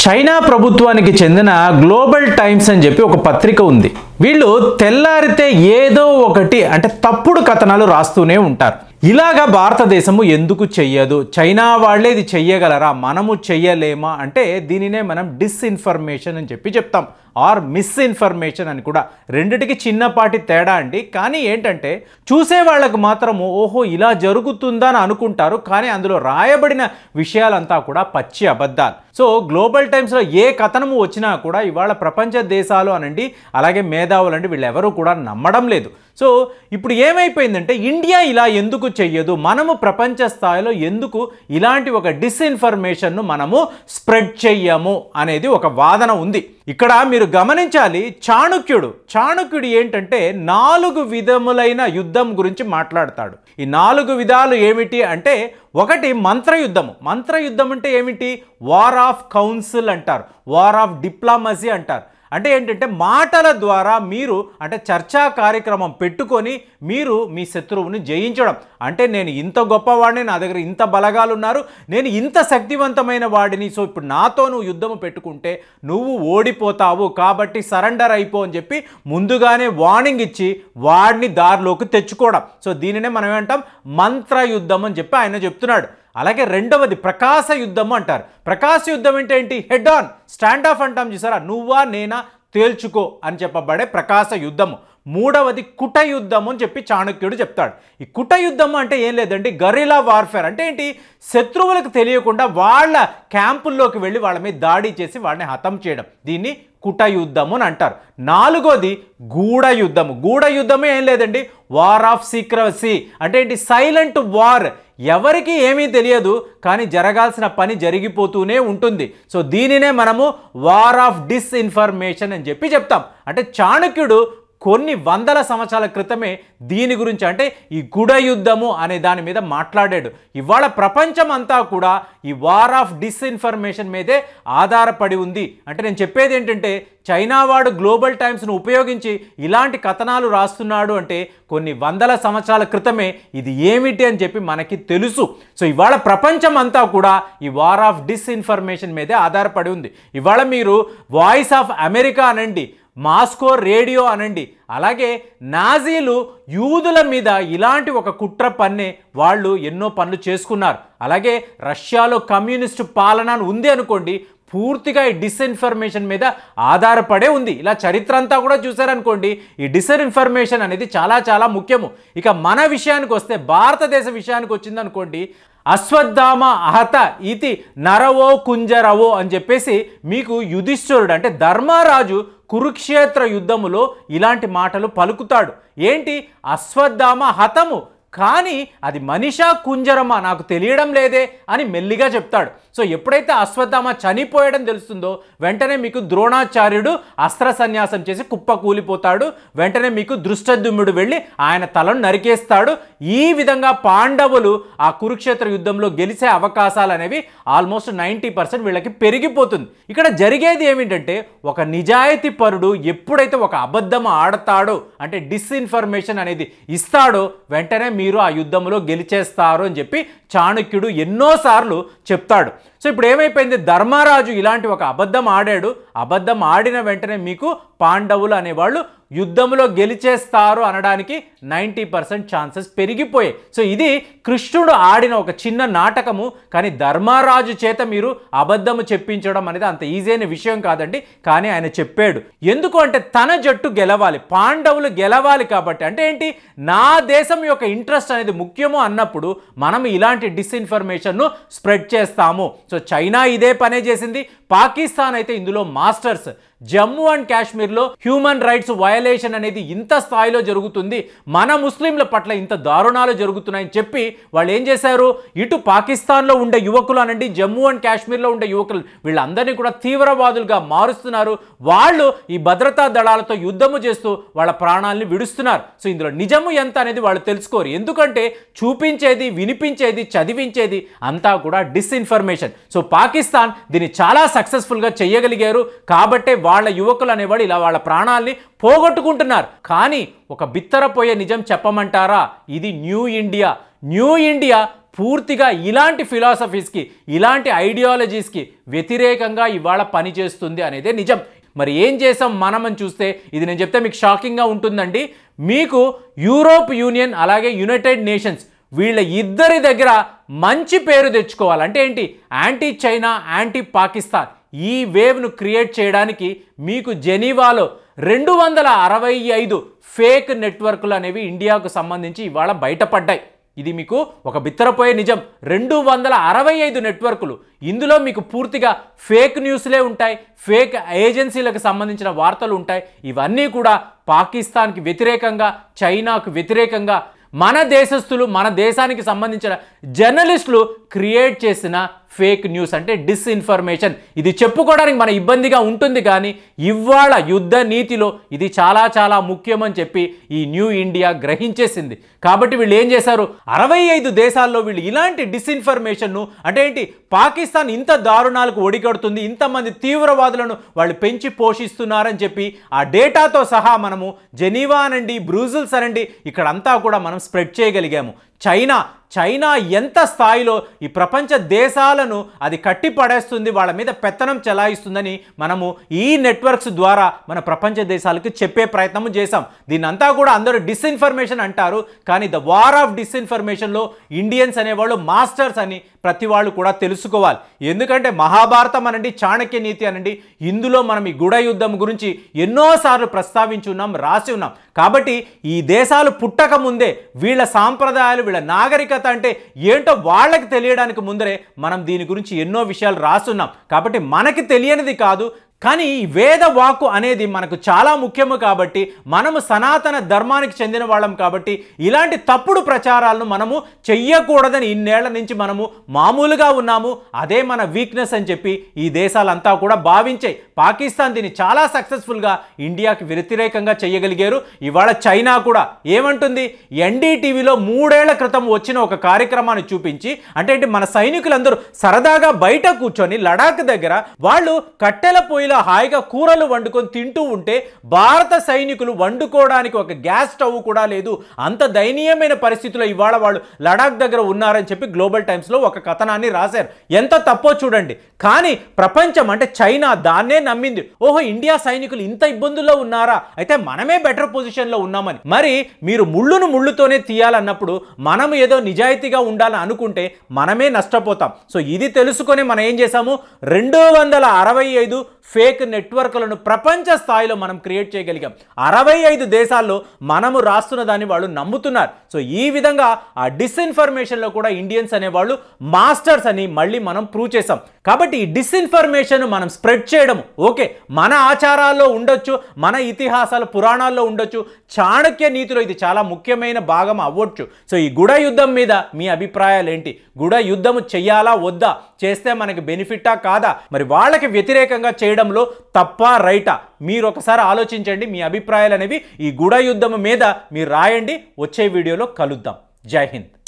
China ప్రభుత్వానికి చెందిన global times అని చెప్పి ఒక పత్రిక ఉంది వీళ్ళు తెల్లారితే ఏదో ఒకటి అంటే తప్పుడు కథనాలు రాస్తూనే ఉంటారు ఇలాగా భారతదేశము ఎందుకు చెయ్యదు చైనా వాళ్ళే ఇది చెయ్యగలరా మనము చెయ్యలేమా అంటే దీనినే మనం డిస్ఇన్ఫర్మేషన్ అని చెప్పి చెప్తాం ఆర్ మిస్ఇన్ఫర్మేషన్ అని కూడా రెండిటికి చిన్నపాటి తేడా అండి కానీ ఏంటంటే చూసే వాళ్ళకు మాత్రము ఓహో ఇలా జరుగుతుందా అని అనుకుంటారు కానీ అందులో రాయబడిన విషయాలంతా కూడా పచ్చి అబద్ధాలు సో గ్లోబల్ టైమ్స్లో ఏ కథనము వచ్చినా కూడా ఇవాళ ప్రపంచ దేశాలు అనండి అలాగే మేధావులు అండి వీళ్ళెవరూ కూడా నమ్మడం లేదు సో ఇప్పుడు ఏమైపోయిందంటే ఇండియా ఇలా ఎందుకు చెయ్యదు మనము ప్రపంచ స్థాయిలో ఎందుకు ఇలాంటి ఒక డిస్ఇన్ఫర్మేషన్ను మనము స్ప్రెడ్ చెయ్యము అనేది ఒక వాదన ఉంది ఇక్కడ మీరు గమనించాలి చాణుక్యుడు చాణుక్యుడు ఏంటంటే నాలుగు విధములైన యుద్ధం గురించి మాట్లాడతాడు ఈ నాలుగు విధాలు ఏమిటి అంటే ఒకటి మంత్రయుద్ధము మంత్రయుద్ధం అంటే ఏమిటి వార్ ఆఫ్ కౌన్సిల్ అంటారు వార్ ఆఫ్ డిప్లొమసీ అంటారు అంటే ఏంటంటే మాటల ద్వారా మీరు అంటే చర్చా కార్యక్రమం పెట్టుకొని మీరు మీ శత్రువుని జయించడం అంటే నేను ఇంత గొప్పవాడిని నా దగ్గర ఇంత బలగాలు ఉన్నారు నేను ఇంత శక్తివంతమైన వాడిని సో ఇప్పుడు నాతో నువ్వు యుద్ధము పెట్టుకుంటే నువ్వు ఓడిపోతావు కాబట్టి సరెండర్ అయిపో అని చెప్పి ముందుగానే వార్నింగ్ ఇచ్చి వాడిని దారిలోకి తెచ్చుకోవడం సో దీనినే మనం ఏమంటాం మంత్ర యుద్ధం అని చెప్పి ఆయన చెప్తున్నాడు అలాగే రెండవది ప్రకాశ యుద్ధం అంటారు ప్రకాశ యుద్ధం అంటే ఏంటి హెడ్ ఆన్ స్టాండ్ ఆఫ్ అంటాం చూసారా నువ్వా నేనా తేల్చుకో అని చెప్పబడే ప్రకాశ యుద్ధము మూడవది కుట యుద్ధము అని చెప్పి చాణక్యుడు చెప్తాడు ఈ కుట యుద్ధము అంటే ఏం లేదండి గరిలా వార్ఫేర్ అంటే ఏంటి శత్రువులకు తెలియకుండా వాళ్ళ క్యాంపుల్లోకి వెళ్ళి వాళ్ళ మీద దాడి చేసి వాళ్ళని హతం చేయడం దీన్ని కుట యుద్ధము అని అంటారు నాలుగోది గూఢ యుద్ధము గూఢ యుద్ధమే ఏం లేదండి వార్ ఆఫ్ సీక్రసీ అంటే ఏంటి సైలెంట్ వార్ ఎవరికి ఏమీ తెలియదు కానీ జరగాల్సిన పని జరిగిపోతూనే ఉంటుంది సో దీనినే మనము వార్ ఆఫ్ డిస్ఇన్ఫర్మేషన్ అని చెప్పి చెప్తాం అంటే చాణక్యుడు కొన్ని వందల సంవత్సరాల క్రితమే దీని గురించి అంటే ఈ గుడ యుద్ధము అనే దాని మీద మాట్లాడాడు ఇవాళ ప్రపంచం అంతా కూడా ఈ వార్ ఆఫ్ డిస్ఇన్ఫర్మేషన్ మీదే ఆధారపడి ఉంది అంటే నేను చెప్పేది ఏంటంటే చైనా వాడు గ్లోబల్ టైమ్స్ను ఉపయోగించి ఇలాంటి కథనాలు రాస్తున్నాడు అంటే కొన్ని వందల సంవత్సరాల క్రితమే ఇది ఏమిటి అని చెప్పి మనకి తెలుసు సో ఇవాళ ప్రపంచం అంతా కూడా ఈ వార్ ఆఫ్ డిస్ఇన్ఫర్మేషన్ మీదే ఆధారపడి ఉంది ఇవాళ మీరు వాయిస్ ఆఫ్ అమెరికా అనండి మాస్కో రేడియో అనండి అలాగే నాజీలు యూదుల మీద ఇలాంటి ఒక కుట్ర పన్నే వాళ్ళు ఎన్నో పనులు చేసుకున్నారు అలాగే రష్యాలో కమ్యూనిస్టు పాలన ఉంది అనుకోండి పూర్తిగా ఈ డిస్ఇన్ఫర్మేషన్ మీద ఆధారపడే ఉంది ఇలా చరిత్ర అంతా కూడా చూసారనుకోండి ఈ డిస్ఇన్ఫర్మేషన్ అనేది చాలా చాలా ముఖ్యము ఇక మన విషయానికి వస్తే భారతదేశ విషయానికి వచ్చిందనుకోండి అశ్వత్థామ అహత ఇది నరవో కుంజరవో అని చెప్పేసి మీకు యుధిష్ఠురుడు అంటే ధర్మరాజు కురుక్షేత్ర యుద్ధములో ఇలాంటి మాటలు పలుకుతాడు ఏంటి అశ్వత్థామ హతము కానీ అది మనిషా కుంజరమా నాకు తెలియడం లేదే అని మెల్లిగా చెప్తాడు సో ఎప్పుడైతే అశ్వత్థామ చనిపోయడం తెలుస్తుందో వెంటనే మీకు ద్రోణాచార్యుడు అస్త్ర సన్యాసం చేసి కుప్ప కూలిపోతాడు వెంటనే మీకు దృష్టద్యుమ్నుడు వెళ్ళి ఆయన తలను నరికేస్తాడు ఈ విధంగా పాండవులు ఆ కురుక్షేత్ర యుద్ధంలో గెలిచే అవకాశాలు అనేవి ఆల్మోస్ట్ నైంటీ పర్సెంట్ వీళ్ళకి పెరిగిపోతుంది ఇక్కడ జరిగేది ఏమిటంటే ఒక నిజాయితీ పరుడు ఎప్పుడైతే ఒక అబద్ధం ఆడతాడో అంటే డిస్ఇన్ఫర్మేషన్ అనేది ఇస్తాడో వెంటనే మీరు ఆ యుద్ధంలో గెలిచేస్తారు అని చెప్పి చాణక్యుడు ఎన్నోసార్లు చెప్తాడు సో ఇప్పుడు ఏమైపోయింది ధర్మరాజు ఇలాంటి ఒక అబద్ధం ఆడాడు అబద్ధం ఆడిన వెంటనే మీకు పాండవులు అనేవాళ్ళు యుద్ధంలో గెలిచేస్తారు అనడానికి నైంటీ పర్సెంట్ ఛాన్సెస్ పెరిగిపోయాయి సో ఇది కృష్ణుడు ఆడిన ఒక చిన్న నాటకము కానీ ధర్మరాజు చేత మీరు అబద్ధము చెప్పించడం అనేది అంత ఈజీ అయిన విషయం కాదండి కానీ ఆయన చెప్పాడు ఎందుకు అంటే తన జట్టు గెలవాలి పాండవులు గెలవాలి కాబట్టి అంటే ఏంటి నా దేశం యొక్క ఇంట్రెస్ట్ అనేది ముఖ్యము అన్నప్పుడు మనం ఇలాంటి డిస్ఇన్ఫర్మేషన్ను స్ప్రెడ్ చేస్తాము సో చైనా ఇదే పనే చేసింది పాకిస్తాన్ అయితే ఇందులో మాస్టర్స్ జమ్మూ అండ్ కాశ్మీర్లో హ్యూమన్ రైట్స్ వయలేషన్ అనేది ఇంత స్థాయిలో జరుగుతుంది మన ముస్లింల పట్ల ఇంత దారుణాలు జరుగుతున్నాయని చెప్పి వాళ్ళు ఏం చేశారు ఇటు పాకిస్తాన్లో ఉండే యువకులు అనండి జమ్మూ అండ్ కాశ్మీర్లో ఉండే యువకులు వీళ్ళందరినీ కూడా తీవ్రవాదులుగా మారుస్తున్నారు వాళ్ళు ఈ భద్రతా దళాలతో యుద్ధము చేస్తూ వాళ్ళ ప్రాణాలని విడుస్తున్నారు సో ఇందులో నిజము ఎంత అనేది వాళ్ళు తెలుసుకోరు ఎందుకంటే చూపించేది వినిపించేది చదివించేది అంతా కూడా డిస్ఇన్ఫర్మేషన్ సో పాకిస్తాన్ దీన్ని చాలా సక్సెస్ఫుల్గా చేయగలిగారు కాబట్టే వాళ్ళ యువకులు అనేవాడు ఇలా వాళ్ళ ప్రాణాల్ని పోగొట్టుకుంటున్నారు కానీ ఒక బిత్తరపోయే నిజం చెప్పమంటారా ఇది న్యూ ఇండియా న్యూ ఇండియా పూర్తిగా ఇలాంటి ఫిలాసఫీస్కి ఇలాంటి ఐడియాలజీస్కి వ్యతిరేకంగా ఇవాళ పనిచేస్తుంది అనేదే నిజం మరి ఏం చేసాం మనం అని చూస్తే ఇది నేను చెప్తే మీకు షాకింగ్గా ఉంటుందండి మీకు యూరోప్ యూనియన్ అలాగే యునైటెడ్ నేషన్స్ వీళ్ళ ఇద్దరి దగ్గర మంచి పేరు తెచ్చుకోవాలి అంటే ఏంటి యాంటీ చైనా యాంటీ పాకిస్తాన్ ఈ వేవ్ను క్రియేట్ చేయడానికి మీకు జెనీవాలో రెండు వందల అరవై ఐదు ఫేక్ నెట్వర్క్లు అనేవి ఇండియాకు సంబంధించి ఇవాళ బయటపడ్డాయి ఇది మీకు ఒక బిత్తరపోయే నిజం రెండు వందల అరవై ఐదు నెట్వర్కులు ఇందులో మీకు పూర్తిగా ఫేక్ న్యూస్లే ఉంటాయి ఫేక్ ఏజెన్సీలకు సంబంధించిన వార్తలు ఉంటాయి ఇవన్నీ కూడా పాకిస్తాన్కి వ్యతిరేకంగా చైనాకు వ్యతిరేకంగా మన దేశస్థులు మన దేశానికి సంబంధించిన జర్నలిస్టులు క్రియేట్ చేసిన ఫేక్ న్యూస్ అంటే డిస్ఇన్ఫర్మేషన్ ఇది చెప్పుకోవడానికి మన ఇబ్బందిగా ఉంటుంది కానీ ఇవాళ యుద్ధ నీతిలో ఇది చాలా చాలా ముఖ్యమని చెప్పి ఈ న్యూ ఇండియా గ్రహించేసింది కాబట్టి వీళ్ళు ఏం చేశారు అరవై ఐదు దేశాల్లో వీళ్ళు ఇలాంటి డిస్ఇన్ఫర్మేషన్ను అంటే ఏంటి పాకిస్తాన్ ఇంత దారుణాలకు ఒడిగడుతుంది ఇంతమంది తీవ్రవాదులను వాళ్ళు పెంచి పోషిస్తున్నారని చెప్పి ఆ డేటాతో సహా మనము జెనీవా అనండి బ్రూజిల్స్ అనండి ఇక్కడంతా కూడా మనం స్ప్రెడ్ చేయగలిగాము చైనా చైనా ఎంత స్థాయిలో ఈ ప్రపంచ దేశాలను అది కట్టి పడేస్తుంది వాళ్ళ మీద పెత్తనం చెలాయిస్తుందని మనము ఈ నెట్వర్క్స్ ద్వారా మన ప్రపంచ దేశాలకు చెప్పే ప్రయత్నం చేశాం దీన్నంతా కూడా అందరూ డిస్ఇన్ఫర్మేషన్ అంటారు కానీ ద వార్ ఆఫ్ డిస్ఇన్ఫర్మేషన్లో ఇండియన్స్ అనేవాళ్ళు మాస్టర్స్ అని ప్రతి వాళ్ళు కూడా తెలుసుకోవాలి ఎందుకంటే మహాభారతం అనండి చాణక్య నీతి అనండి ఇందులో మనం ఈ గుడ యుద్ధం గురించి ఎన్నోసార్లు ప్రస్తావించి ఉన్నాం రాసి ఉన్నాం కాబట్టి ఈ దేశాలు పుట్టక ముందే వీళ్ళ సాంప్రదాయాలు వీళ్ళ నాగరికత అంటే ఏంటో వాళ్ళకి తెలియడానికి ముందరే మనం దీని గురించి ఎన్నో విషయాలు రాస్తున్నాం కాబట్టి మనకి తెలియనిది కాదు కానీ ఈ వేద వాక్కు అనేది మనకు చాలా ముఖ్యము కాబట్టి మనము సనాతన ధర్మానికి చెందిన వాళ్ళం కాబట్టి ఇలాంటి తప్పుడు ప్రచారాలను మనము చెయ్యకూడదని ఇన్నేళ్ల నుంచి మనము మామూలుగా ఉన్నాము అదే మన వీక్నెస్ అని చెప్పి ఈ దేశాలంతా కూడా భావించాయి పాకిస్తాన్ దీన్ని చాలా సక్సెస్ఫుల్గా ఇండియాకి వ్యతిరేకంగా చేయగలిగారు ఇవాళ చైనా కూడా ఏమంటుంది ఎన్డీటీవీలో మూడేళ్ల క్రితం వచ్చిన ఒక కార్యక్రమాన్ని చూపించి అంటే ఏంటి మన సైనికులందరూ సరదాగా బయట కూర్చొని లడాక్ దగ్గర వాళ్ళు కట్టెల పొయ్యిలో హాయిగా కూరలు వండుకొని తింటూ ఉంటే భారత సైనికులు వండుకోవడానికి ఒక గ్యాస్ స్టవ్ కూడా లేదు అంత దయనీయమైన పరిస్థితిలో ఇవాళ వాళ్ళు లడాక్ దగ్గర ఉన్నారని చెప్పి గ్లోబల్ టైమ్స్లో ఒక కథనాన్ని రాశారు ఎంత తప్పో చూడండి కానీ ప్రపంచం అంటే చైనా దాన్నే నమ్మింది ఓహో ఇండియా సైనికులు ఇంత ఇబ్బందుల్లో ఉన్నారా అయితే మనమే బెటర్ పొజిషన్లో ఉన్నామని మరి మీరు ముళ్ళును ముళ్ళుతోనే తీయాలన్నప్పుడు మనం ఏదో నిజాయితీగా ఉండాలని అనుకుంటే మనమే నష్టపోతాం సో ఇది తెలుసుకొని మనం ఏం చేసాము రెండు వందల అరవై ఐదు ఫేక్ నెట్వర్క్లను ప్రపంచ స్థాయిలో మనం క్రియేట్ చేయగలిగాం అరవై ఐదు దేశాల్లో మనము రాస్తున్న దాన్ని వాళ్ళు నమ్ముతున్నారు సో ఈ విధంగా ఆ డిస్ఇన్ఫర్మేషన్లో కూడా ఇండియన్స్ అనేవాళ్ళు మాస్టర్స్ అని మళ్ళీ మనం ప్రూవ్ చేసాం కాబట్టి ఈ డిస్ఇన్ఫర్మేషన్ మనం స్ప్రెడ్ చేయడం ఓకే మన ఆచారాల్లో ఉండొచ్చు మన ఇతిహాసాలు పురాణాల్లో ఉండొచ్చు చాణక్య నీతిలో ఇది చాలా ముఖ్యమైన భాగం అవ్వచ్చు సో ఈ గుడ యుద్ధం మీద మీ అభిప్రాయాలు ఏంటి గుడ యుద్ధం చెయ్యాలా వద్దా చేస్తే మనకి బెనిఫిటా కాదా మరి వాళ్ళకి వ్యతిరేకంగా చేయడంలో తప్ప రైటా మీరు ఒకసారి ఆలోచించండి మీ అభిప్రాయాలు అనేవి ఈ గుడ యుద్ధం మీద మీరు రాయండి వచ్చే వీడియోలో కలుద్దాం జై హింద్